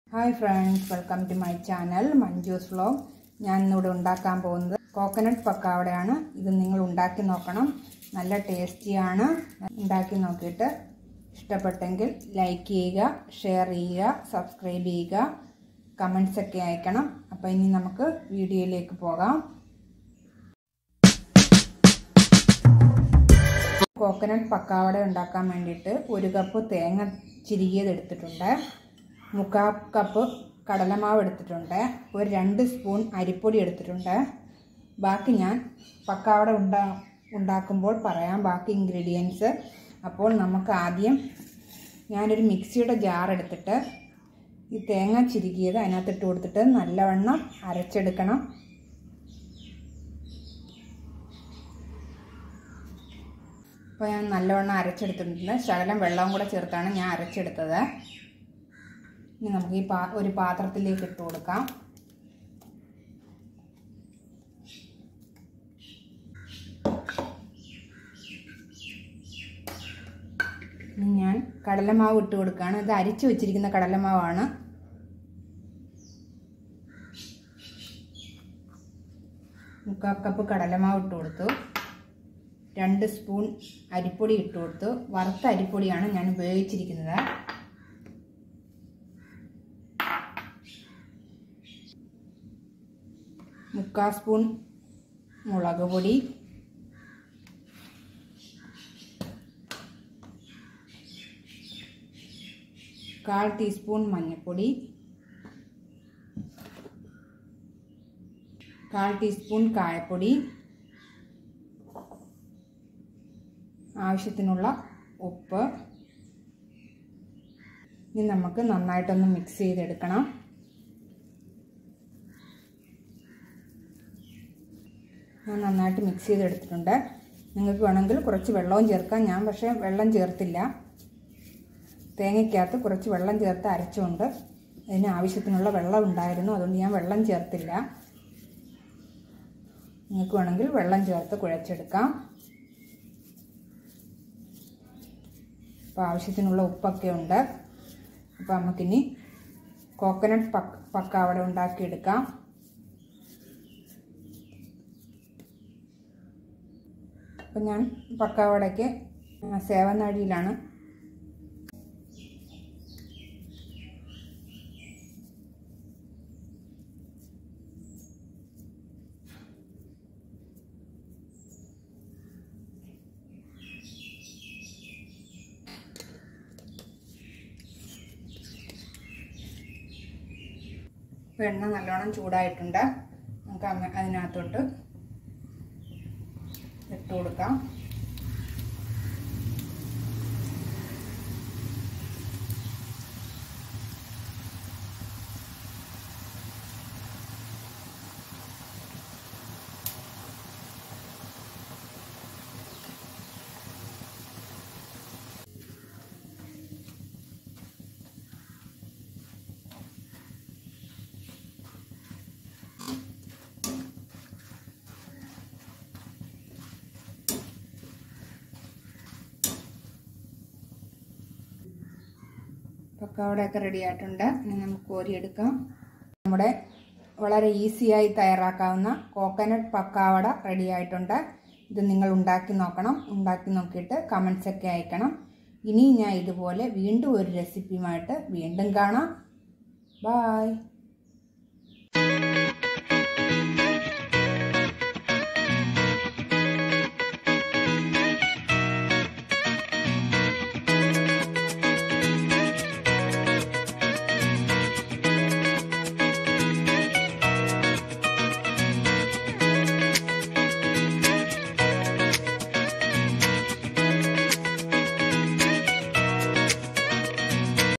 hi friends welcome to my channel Manju's vlog ഞാൻ ഇന്നിവിടെ ഉണ്ടാക്കാൻ പോകുന്നത് കോക്കനട്ട് പക്കാവടയാണ് ഇത് നിങ്ങൾ ഉണ്ടാക്കി നോക്കണം നല്ല ടേസ്റ്റിയാണ് ഉണ്ടാക്കി നോക്കിയിട്ട് ഇഷ്ടപ്പെട്ടെങ്കിൽ ലൈക്ക് ചെയ്യുക ഷെയർ ചെയ്യുക സബ്സ്ക്രൈബ് ചെയ്യുക കമൻസ് ഒക്കെ അയക്കണം അപ്പോൾ ഇനി നമുക്ക് വീഡിയോയിലേക്ക് പോകാം കോക്കനട്ട് പക്കാവട ഉണ്ടാക്കാൻ വേണ്ടിയിട്ട് ഒരു കപ്പ് തേങ്ങ ചിരികിയത് എടുത്തിട്ടുണ്ട് മുക്കാ കപ്പ് കടലമാവ് എടുത്തിട്ടുണ്ട് ഒരു രണ്ട് സ്പൂൺ അരിപ്പൊടി എടുത്തിട്ടുണ്ട് ബാക്കി ഞാൻ പക്കാവട ഉണ്ടാ ഉണ്ടാക്കുമ്പോൾ പറയാം ബാക്കി ഇൻഗ്രീഡിയൻസ് അപ്പോൾ നമുക്ക് ആദ്യം ഞാനൊരു മിക്സിയുടെ ജാർ എടുത്തിട്ട് ഈ തേങ്ങ ചിരുകിയത് അതിനകത്തിട്ട് കൊടുത്തിട്ട് നല്ലവണ്ണം അരച്ചെടുക്കണം അപ്പോൾ ഞാൻ നല്ലവണ്ണം അരച്ചെടുത്തിട്ടുണ്ട് ശകലം വെള്ളവും കൂടെ ചേർത്താണ് ഞാൻ അരച്ചെടുത്തത് ഇനി നമുക്ക് ഈ പാ ഒരു പാത്രത്തിലേക്ക് ഇട്ട് കൊടുക്കാം ഇനി ഞാൻ കടലമാവ് ഇട്ട് കൊടുക്കുകയാണ് ഇത് അരിച്ചു വെച്ചിരിക്കുന്ന കടലമാവാണ് മുക്കാൽ കപ്പ് കടലമാവ് ഇട്ട് കൊടുത്തു രണ്ട് സ്പൂൺ അരിപ്പൊടി ഇട്ട് കൊടുത്തു വറുത്ത അരിപ്പൊടിയാണ് ഞാൻ ഉപയോഗിച്ചിരിക്കുന്നത് മുക്കാൽ സ്പൂൺ മുളക് പൊടി കാൽ ടീസ്പൂൺ മഞ്ഞൾപ്പൊടി കാൽ ടീസ്പൂൺ കായപ്പൊടി ആവശ്യത്തിനുള്ള ഉപ്പ് ഇനി നമുക്ക് നന്നായിട്ടൊന്ന് മിക്സ് ചെയ്തെടുക്കണം ഞാൻ നന്നായിട്ട് മിക്സ് ചെയ്തെടുത്തിട്ടുണ്ട് നിങ്ങൾക്ക് വേണമെങ്കിൽ കുറച്ച് വെള്ളവും ചേർക്കാം ഞാൻ പക്ഷേ വെള്ളം ചേർത്തില്ല തേങ്ങയ്ക്കകത്ത് കുറച്ച് വെള്ളം ചേർത്ത് അരച്ചുകൊണ്ട് അതിന് ആവശ്യത്തിനുള്ള വെള്ളം ഉണ്ടായിരുന്നു അതുകൊണ്ട് ഞാൻ വെള്ളം ചേർത്തില്ല നിങ്ങൾക്ക് വേണമെങ്കിൽ വെള്ളം ചേർത്ത് കുഴച്ചെടുക്കാം അപ്പോൾ ആവശ്യത്തിനുള്ള ഉപ്പൊക്കെ ഉണ്ട് അപ്പോൾ നമുക്കിനി കോക്കനട്ട് പക്ക പക്കാവട ഉണ്ടാക്കിയെടുക്കാം അപ്പം ഞാൻ പക്കാവടയ്ക്ക് സേവനാഴിയിലാണ് എണ്ണ നല്ലോണം ചൂടായിട്ടുണ്ട് നമുക്ക് അങ്ങ അതിനകത്തോട്ട് ഇട്ട് കൊടുക്കാം പക്കാവടയൊക്കെ റെഡി ആയിട്ടുണ്ട് ഇനി നമുക്ക് കോരിയെടുക്കാം നമ്മുടെ വളരെ ഈസിയായി തയ്യാറാക്കാവുന്ന കോക്കനട്ട് പക്കാവട റെഡി ആയിട്ടുണ്ട് ഇത് നിങ്ങൾ ഉണ്ടാക്കി നോക്കണം ഉണ്ടാക്കി നോക്കിയിട്ട് കമൻസ് ഒക്കെ അയക്കണം ഇനി ഞാൻ ഇതുപോലെ വീണ്ടും ഒരു റെസിപ്പിയുമായിട്ട് വീണ്ടും കാണാം ബായ്